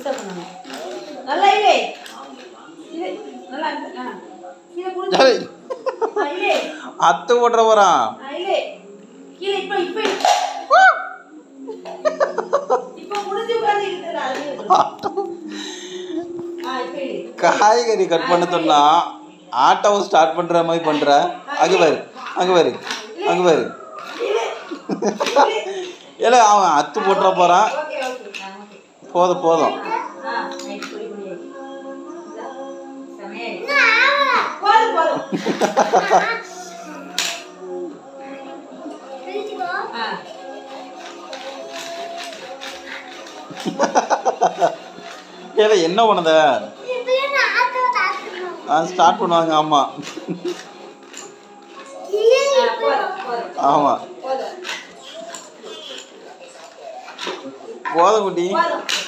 Disturb பண்ணணும் நல்லா இல்லை இது நல்லா இருக்கு. ஆ கீழே குடிச்சு டேய், இல்லை அத்தை ஓட்டுற போறான் ஆ, இல்லை கீழே இப்போ இப்போ இப்போ முடிஞ்சு உட்கார்ந்து இருக்குது ஆ இப்போ இரு. காய்கறி கட் பண்ண சொன்னா ஆட்டோவை ஸ்டார்ட் பண்ற மாதிரி பண்ற அங்க பாரு அங்க பாரு அங்க பாரு இல்ல அவன் அத்து போட்டுற போறான் ஓகே ஓகே ஆ ஓகே போதும் போதும் ஆ ரைட் புடி புடி சமையல் போதும் போதும் ஆ ஏல என்ன பண்ணுத ஸ்டார்ட் பண்ணுவாங்க ஆமா ஆ, போதும் போதும் ஆமா போதும் போதும் குட்டி போதும்